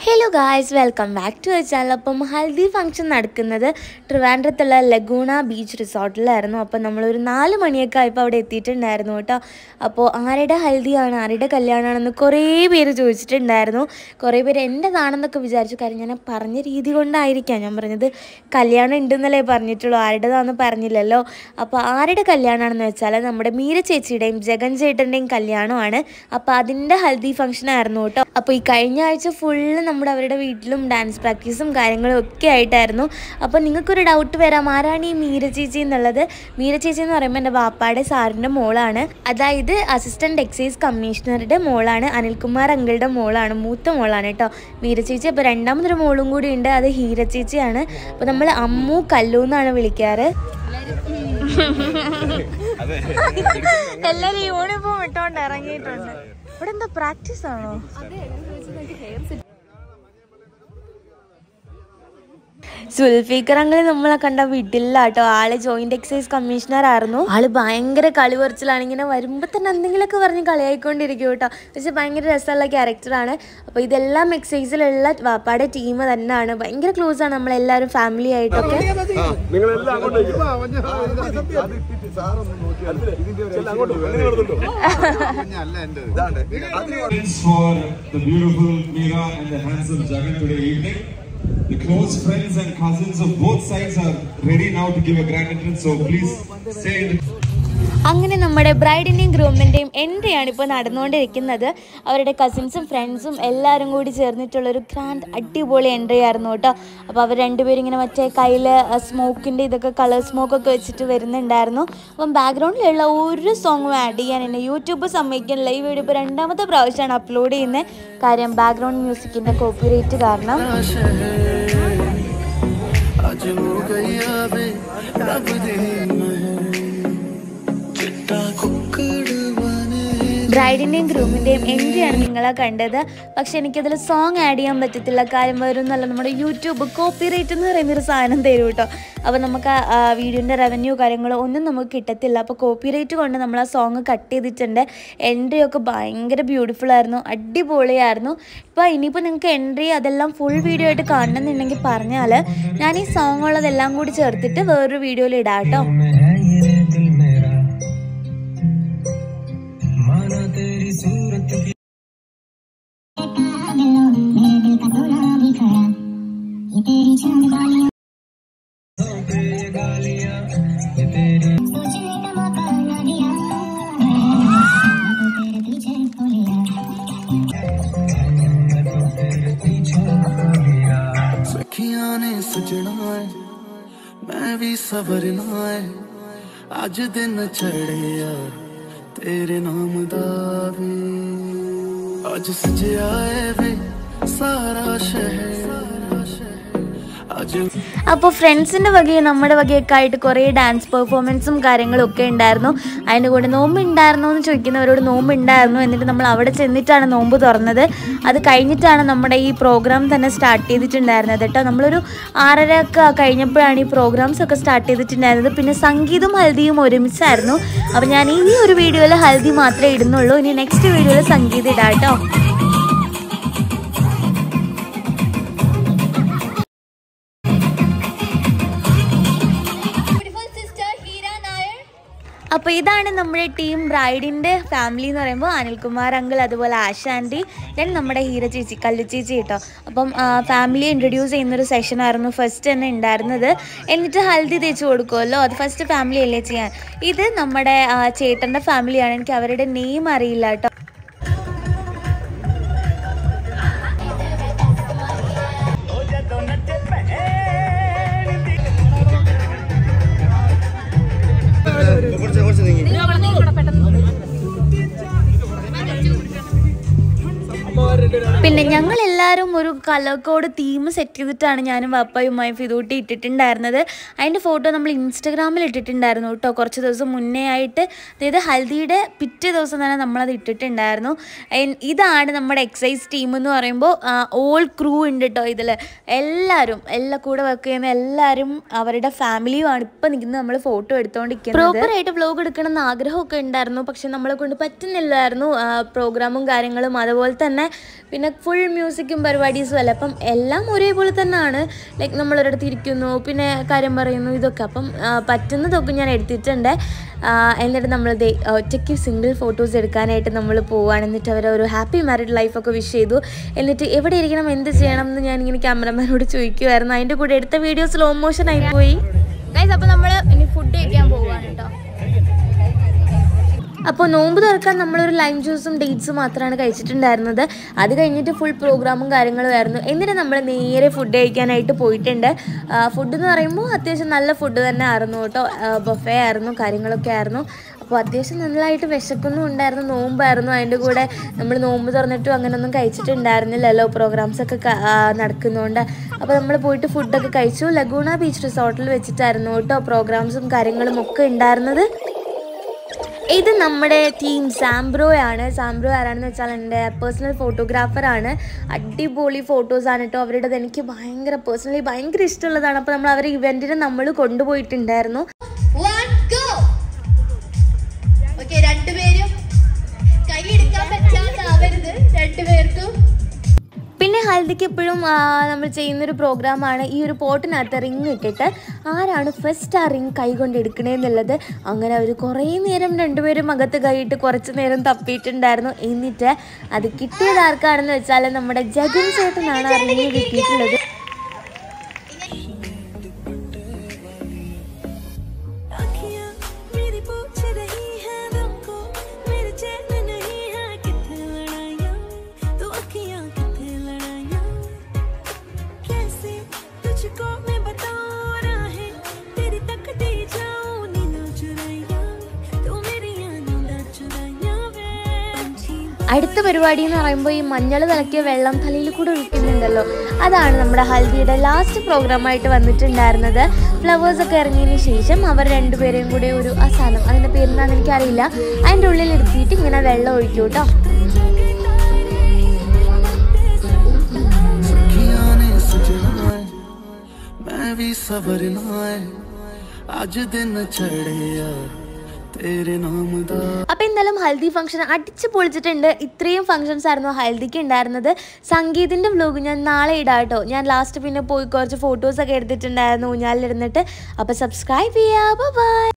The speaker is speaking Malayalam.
Hello guys welcome back to channel അപ്പം ഹൽദി ഫംഗ്ഷൻ നടക്കുന്നത് ട്രിവാൻഡ്രത്തുള്ള ലഗൂണ ബീച്ച് റിസോർട്ടിലായിരുന്നു അപ്പം നമ്മളൊരു നാല് മണിയൊക്കെ ആയപ്പോൾ അവിടെ എത്തിയിട്ടുണ്ടായിരുന്നു കേട്ടോ അപ്പോൾ ആരുടെ ഹൽദിയാണ് ആരുടെ കല്യാണമാണെന്ന് കുറേ പേര് ചോദിച്ചിട്ടുണ്ടായിരുന്നു കുറേ പേര് എൻ്റെതാണെന്നൊക്കെ വിചാരിച്ചു കാര്യം ഞാൻ പറഞ്ഞ രീതി കൊണ്ടായിരിക്കാം ഞാൻ പറഞ്ഞത് കല്യാണം ഉണ്ടെന്നല്ലേ പറഞ്ഞിട്ടുള്ളൂ ആരുടേതാണെന്ന് പറഞ്ഞില്ലല്ലോ അപ്പോൾ ആരുടെ കല്യാണമാണെന്ന് വെച്ചാൽ നമ്മുടെ മീര ചേച്ചിയുടെയും ജഗൻ ചേട്ടൻ്റെയും കല്യാണമാണ് അപ്പോൾ അതിൻ്റെ ഹൽദി ഫംഗ്ഷൻ ആയിരുന്നു കേട്ടോ അപ്പോൾ ഈ കഴിഞ്ഞ ആഴ്ച ഫുള്ള് നമ്മുടെ അവരുടെ വീട്ടിലും ഡാൻസ് പ്രാക്ടീസും കാര്യങ്ങളും ഒക്കെ ആയിട്ടായിരുന്നു അപ്പോൾ നിങ്ങൾക്കൊരു ഡൗട്ട് വരാം ആരാണ് ഈ മീര ചേച്ചി എന്നുള്ളത് മീര ചേച്ചി എന്ന് പറയുമ്പോൾ എൻ്റെ ബാപ്പാടെ സാറിൻ്റെ മോളാണ് അതായത് അസിസ്റ്റൻറ്റ് എക്സൈസ് കമ്മീഷണറുടെ മോളാണ് അനിൽകുമാർ അങ്കിളുടെ മോളാണ് മൂത്ത മോളാണ് കേട്ടോ മീര ചേച്ചി അപ്പോൾ രണ്ടാമതൊരു മോളും കൂടി ഉണ്ട് അത് ഹീര ചേച്ചിയാണ് അപ്പോൾ നമ്മൾ അമ്മു കല്ലു എന്നാണ് വിളിക്കാറ് എല്ലാരും യൂണിഫോം ഇട്ടോണ്ട് ഇറങ്ങിയിട്ടുണ്ട് ഇവിടെ എന്താ പ്രാക്ടീസ് ആണോ സുൽഫീഖർ അങ്ങനെ നമ്മളെ കണ്ട വിടില്ല കേട്ടോ ആള് ജോയിന്റ് എക്സൈസ് കമ്മീഷണർ ആയിരുന്നു ആള് ഭയങ്കര കളി പറിച്ചിലാണ് ഇങ്ങനെ വരുമ്പോ തന്നെ എന്തെങ്കിലുമൊക്കെ പറഞ്ഞ് കളിയായിക്കൊണ്ടിരിക്കും കേട്ടോ പക്ഷെ ഭയങ്കര രസമുള്ള ക്യാരക്ടറാണ് അപ്പോൾ ഇതെല്ലാം എക്സൈസിലുള്ള വാപ്പാടെ ടീം തന്നെയാണ് ഭയങ്കര ക്ലോസ് ആണ് നമ്മളെല്ലാവരും ഫാമിലി ആയിട്ടൊക്കെ നിങ്ങളെല്ലാം അങ്ങോട്ട് വയ്ക്കും. അത് ഇട്ടിട്ട് സാറൊന്ന് നോക്കിയാൽ ഇതിന്റെ ഒരു ഇതാണ് എൻ്റെ Friends for the beautiful Meera and the handsome Jagan today evening. The close friends and cousins of both sides are ready now to give a grand entrance, so please stay in the അങ്ങനെ നമ്മുടെ ബ്രൈഡിൻ്റെയും ഗ്രൂമിൻ്റെയും എൻട്രിയാണ് ഇപ്പോൾ നടന്നുകൊണ്ടിരിക്കുന്നത് അവരുടെ കസിൻസും ഫ്രണ്ട്സും എല്ലാവരും കൂടി ചേർന്നിട്ടുള്ളൊരു ഗ്രാൻഡ് അടിപൊളി എൻട്രി ആയിരുന്നു കേട്ടോ അപ്പോൾ അവർ രണ്ടുപേരും ഇങ്ങനെ മറ്റേ കയ്യിൽ സ്മോക്കിൻ്റെ ഇതൊക്കെ കളർ സ്മോക്കൊക്കെ വെച്ചിട്ട് വരുന്നുണ്ടായിരുന്നു അപ്പം ബാക്ക്ഗ്രൗണ്ടിലുള്ള ഒരു സോങ്ങും ആഡ് ചെയ്യാൻ എന്നെ യൂട്യൂബ് സമ്മതിക്കുന്നില്ല ഈ വീഡിയോ ഇപ്പോൾ രണ്ടാമത്തെ പ്രാവശ്യമാണ് അപ്ലോഡ് ചെയ്യുന്നത് കാര്യം ബാക്ക്ഗ്രൗണ്ട് മ്യൂസിക്കിൻ്റെ കോപ്പിറൈറ്റ് കാരണം ਅੱਜ ਹੋ ਗਈ ਆਵੇ ਰੱਬ ਦੀ ਮਹਿਰ ਚਿੱਟਾ ਕੁੱਕੜ ਬਣੇ ബ്രൈഡിൻ്റെയും ഗ്രൂമിൻ്റെയും എൻട്രിയാണ് നിങ്ങളെ കണ്ടത് പക്ഷെ എനിക്കതിൽ സോങ് ആഡ് ചെയ്യാൻ പറ്റത്തില്ല കാര്യം വരും എന്നല്ല നമ്മുടെ യൂട്യൂബ് കോപ്പിറൈറ്റ് എന്ന് പറയുന്നൊരു സാധനം തരും കേട്ടോ അപ്പോൾ നമുക്ക് ആ വീഡിയോൻ്റെ റവന്യൂ കാര്യങ്ങളോ ഒന്നും നമുക്ക് കിട്ടത്തില്ല അപ്പോൾ കോപ്പിറൈറ്റ് കൊണ്ട് നമ്മൾ ആ സോങ് കട്ട് ചെയ്തിട്ടുണ്ട് എൻട്രി ഒക്കെ ഭയങ്കര ബ്യൂട്ടിഫുൾ ആയിരുന്നു അടിപൊളിയായിരുന്നു ഇപ്പോൾ ഇനിയിപ്പോൾ നിങ്ങൾക്ക് എൻട്രി അതെല്ലാം ഫുൾ വീഡിയോ ആയിട്ട് കാണണമെന്നുണ്ടെങ്കിൽ പറഞ്ഞാൽ ഞാൻ ഈ സോങ് ഉള്ളതെല്ലാം കൂടി ചേർത്തിട്ട് വേറൊരു വീഡിയോയിൽ ഇടാം കേട്ടോ ਸਖੀਆਂ ਨੇ ਸਜਣਾ ਏ ਮੈਂ ਵੀ ਸਬਰਨਾ ਏ ਅੱਜ ਦਿਨ ਚੜਿਆ ਤੇਰੇ ਨਾਮ ਦਾ ਵੀ ਅੱਜ ਸਜਿਆ ਏ ਵੇ ਸਾਰਾ ਸ਼ਹਿਰ ਅੱਜ അപ്പോൾ ഫ്രണ്ട്സിൻ്റെ വകയും നമ്മുടെ വകയൊക്കെ ആയിട്ട് കുറേ ഡാൻസ് പെർഫോമൻസും കാര്യങ്ങളും ഒക്കെ ഉണ്ടായിരുന്നു അതിൻ്റെ കൂടെ നോമ്പ് ഉണ്ടായിരുന്നോ എന്ന് ചോദിക്കുന്നവരോട് നോമ്പ് ഉണ്ടായിരുന്നു എന്നിട്ട് നമ്മൾ അവിടെ ചെന്നിട്ടാണ് നോമ്പ് തുറന്നത് അത് കഴിഞ്ഞിട്ടാണ് നമ്മുടെ ഈ പ്രോഗ്രാം തന്നെ സ്റ്റാർട്ട് ചെയ്തിട്ടുണ്ടായിരുന്നത് കേട്ടോ നമ്മളൊരു ആറര ഒക്കെ കഴിഞ്ഞപ്പോഴാണ് ഈ പ്രോഗ്രാംസ് ഒക്കെ സ്റ്റാർട്ട് ചെയ്തിട്ടുണ്ടായിരുന്നത് പിന്നെ സംഗീതവും ഹൽദിയും ഒരുമിച്ചായിരുന്നു അപ്പോൾ ഞാൻ ഇനി ഒരു വീഡിയോയിൽ ഹൽദി മാത്രമേ ഇടുന്നുള്ളൂ ഇനി നെക്സ്റ്റ് വീഡിയോയിൽ സംഗീതം ഇടാം കേട്ടോ അപ്പോൾ ഇതാണ് നമ്മുടെ ടീം ബ്രൈഡിൻ്റെ ഫാമിലി എന്ന് പറയുമ്പോൾ അനിൽകുമാർ അങ്കിൾ അതുപോലെ ആശ ആൻറ്റി ദെൻ നമ്മുടെ ഹീര ചേച്ചി കല്ലു ചേച്ചി കേട്ടോ അപ്പം ഫാമിലി ഇൻട്രൊഡ്യൂസ് ചെയ്യുന്നൊരു സെഷൻ ആയിരുന്നു ഫസ്റ്റ് തന്നെ ഉണ്ടായിരുന്നത് എന്നിട്ട് ഹൽദി തേച്ച് കൊടുക്കുമല്ലോ അത് ഫസ്റ്റ് ഫാമിലി അല്ലേ ചെയ്യാൻ ഇത് നമ്മുടെ ആ, ചേട്ടൻ്റെ ഫാമിലിയാണ് എനിക്ക് അവരുടെ നെയിം അറിയില്ല കേട്ടോ കുറച്ച് കുറച്ച് നീങ്ങി പിന്നെ ഞങ്ങൾ എല്ലാവരും ഒരു കളർ കോഡ് തീം സെറ്റ് ചെയ്തിട്ടാണ് ഞാനും പപ്പയും വൈഫ് ഇതൂട്ടി ഇട്ടിട്ടുണ്ടായിരുന്നത് അതിൻ്റെ ഫോട്ടോ നമ്മൾ ഇൻസ്റ്റഗ്രാമിൽ ഇട്ടിട്ടുണ്ടായിരുന്നു കേട്ടോ കുറച്ച് ദിവസം മുന്നേ ആയിട്ട് അതായത് ഹൽദിയുടെ പിറ്റേ ദിവസം തന്നെ നമ്മളത് ഇട്ടിട്ടുണ്ടായിരുന്നു എൻ- ഇതാണ് നമ്മുടെ എക്സൈസ് ടീം എന്ന് പറയുമ്പോൾ ഓൾ ക്രൂ ഉണ്ട് കേട്ടോ ഇതിൽ എല്ലാവരും എല്ലാ കൂടെ വർക്ക് ചെയ്യുന്ന എല്ലാവരും അവരുടെ ഫാമിലിയുമാണ് ഇപ്പം നിൽക്കുന്നത് നമ്മൾ ഫോട്ടോ എടുത്തുകൊണ്ടിരിക്കുന്നത് പ്രോപ്പറായിട്ട് വ്ലോഗ് എടുക്കണം എന്ന് ആഗ്രഹമൊക്കെ ഉണ്ടായിരുന്നു പക്ഷെ നമ്മളെ കൊണ്ട് പറ്റുന്നില്ലായിരുന്നു പ്രോഗ്രാമും കാര്യങ്ങളും അതുപോലെ തന്നെ പിന്നെ ഫുൾ മ്യൂസിക് ആയിരിക്കും പരിപാടീസും അല്ല അപ്പം എല്ലാം ഒരേപോലെ തന്നെയാണ് ലൈക്ക് നമ്മളൊരിടത്ത് ഇരിക്കുന്നു പിന്നെ കാര്യം പറയുന്നു ഇതൊക്കെ അപ്പം ആ, പറ്റുന്നതൊക്കെ ഞാൻ എടുത്തിട്ടുണ്ട് ആ, എന്നിട്ട് നമ്മൾ ദേ ഒറ്റയ്ക്ക് സിംഗിൾ ഫോട്ടോസ് എടുക്കാനായിട്ട് നമ്മൾ പോവുകയാണ് എന്നിട്ട് അവർ ഒരു ഹാപ്പി മാരിഡ് ലൈഫൊക്കെ വിഷ് ചെയ്തു എന്നിട്ട് എവിടെ ഇരിക്കണം എന്ത് ചെയ്യണം എന്ന് ഞാൻ ഇങ്ങനെ ക്യാമറമാനോട് ചോദിക്കുമായിരുന്നു അതിൻ്റെ കൂടെ എടുത്ത വീഡിയോ സ്ലോ മോഷൻ ആയിപ്പോയി ഗൈസ് അപ്പോൾ നമ്മൾ ഇനി ഫുഡ് കഴിക്കാൻ പോവുകയാണ് കേട്ടോ അപ്പോൾ നോമ്പ് തുറക്കാൻ നമ്മളൊരു ലൈം ജ്യൂസും ഡേറ്റ്സും മാത്രമാണ് കഴിച്ചിട്ടുണ്ടായിരുന്നത് അത് കഴിഞ്ഞിട്ട് ഫുൾ പ്രോഗ്രാമും കാര്യങ്ങളും ആയിരുന്നു എന്നിട്ട് നമ്മൾ നേരെ ഫുഡ് കഴിക്കാനായിട്ട് പോയിട്ടുണ്ട് ഫുഡ് എന്ന് പറയുമ്പോൾ അത്യാവശ്യം നല്ല ഫുഡ് തന്നെ ആയിരുന്നു കേട്ടോ ബൊഫേ ആയിരുന്നു കാര്യങ്ങളൊക്കെ ആയിരുന്നു അപ്പോൾ അത്യാവശ്യം നല്ലതായിട്ട് വിശക്കൊന്നും ഉണ്ടായിരുന്നു നോമ്പായിരുന്നു അതിൻ്റെ കൂടെ നമ്മൾ നോമ്പ് തുറന്നിട്ടും അങ്ങനെയൊന്നും കഴിച്ചിട്ടുണ്ടായിരുന്നില്ലല്ലോ പ്രോഗ്രാംസ് ഒക്കെ ക- ആ, നടക്കുന്നതുകൊണ്ട് അപ്പോൾ നമ്മൾ പോയിട്ട് ഫുഡൊക്കെ കഴിച്ചു ലഗൂണ ബീച്ച് റിസോർട്ടിൽ വെച്ചിട്ടായിരുന്നു കേട്ടോ പ്രോഗ്രാംസും കാര്യങ്ങളും ഒക്കെ ഉണ്ടായിരുന്നത് ഇത് നമ്മുടെ ടീം സാംബ്രോയാണ് സാംബ്രോ ആരാണെന്ന് വെച്ചാൽ എൻ്റെ പേഴ്സണൽ ഫോട്ടോഗ്രാഫറാണ് അടിപൊളി ഫോട്ടോസാണ് കേട്ടോ അവരുടേത് എനിക്ക് ഭയങ്കര പേഴ്സണലി ഭയങ്കര ഇഷ്ടമുള്ളതാണ് അപ്പോൾ നമ്മൾ അവരെ ഇവൻറ്റിന് നമ്മൾ കൊണ്ടുപോയിട്ടുണ്ടായിരുന്നു One, go! Okay, രണ്ടുപേരും കൈ എടുക്കാൻ പറ്റാതാവരുത് രണ്ടുപേർക്കും പിന്നെ ഹൽദിക്ക് എപ്പോഴും ആ, നമ്മൾ ചെയ്യുന്നൊരു പ്രോഗ്രാമാണ് ഈ ഒരു പോട്ടിനകത്ത് റിങ് ഇട്ടിട്ട് ആരാണ് ഫസ്റ്റ് ആ റിങ് കൈ കൊണ്ട് എടുക്കണേന്നുള്ളത് അങ്ങനെ അവർ കുറേ നേരം രണ്ടുപേരും അകത്ത് കൈയിട്ട് കുറച്ച് നേരം തപ്പിയിട്ടുണ്ടായിരുന്നു എന്നിട്ട് അത് കിട്ടിയത് ആർക്കാണെന്ന് വെച്ചാൽ നമ്മുടെ ജഗൻ ചേട്ടനാണ് ആ റിങ് കിട്ടിയിട്ടുള്ളത് अखियाँ मेरी पूछ रही है तुमको मेरे चैन नहीं है कितने लड़ाइयाँ तो अखियाँ कितने लड़ाइयाँ कैसे तुझको मैं बताऊँ राहें तेरी तकती जाऊँ नींद चुराइयाँ तू मेरी नींद चुराइयाँ वे पंछी അടുത്ത പരിപാടി എന്ന് പറയുമ്പോൾ ഈ മഞ്ഞൾ കലക്കിയ വെള്ളം തലയിൽ കൂടെ ഒഴിക്കുന്നുണ്ടല്ലോ അതാണ് നമ്മുടെ ഹൽദിയുടെ ലാസ്റ്റ് പ്രോഗ്രാമായിട്ട് വന്നിട്ടുണ്ടായിരുന്നത് ഫ്ലവേഴ്സ് ഒക്കെ ഇറങ്ങിയതിന് ശേഷം അവർ രണ്ടുപേരെയും കൂടെ ഒരു ആ സാധനം അതിൻ്റെ പേരെന്താണെന്ന് എനിക്കറിയില്ല അതിൻ്റെ ഉള്ളിൽ ഇരുത്തിയിട്ട് ഇങ്ങനെ വെള്ളം ഒഴിക്കും കേട്ടോ सखियां ने सजना है मैं भी सवरना है आज दिन चढ़े यार तेरे नाम दा അപ്പോൾ എന്തായാലും ഹൽദി ഫംഗ്ഷൻ അടിച്ച് പൊളിച്ചിട്ടുണ്ട് ഇത്രയും ഫംഗ്ഷൻസ് ആയിരുന്നു ഹൽദിക്ക് ഉണ്ടായിരുന്നത് സംഗീതിൻ്റെ വ്ലോഗ് ഞാൻ നാളെ ഇടാം കേട്ടോ ഞാൻ ലാസ്റ്റ് പിന്നെ പോയി കുറച്ച് ഫോട്ടോസൊക്കെ എടുത്തിട്ടുണ്ടായിരുന്നു ഊഞ്ഞാലിരുന്നിട്ട് അപ്പോൾ സബ്സ്ക്രൈബ് ചെയ്യുക ബൈ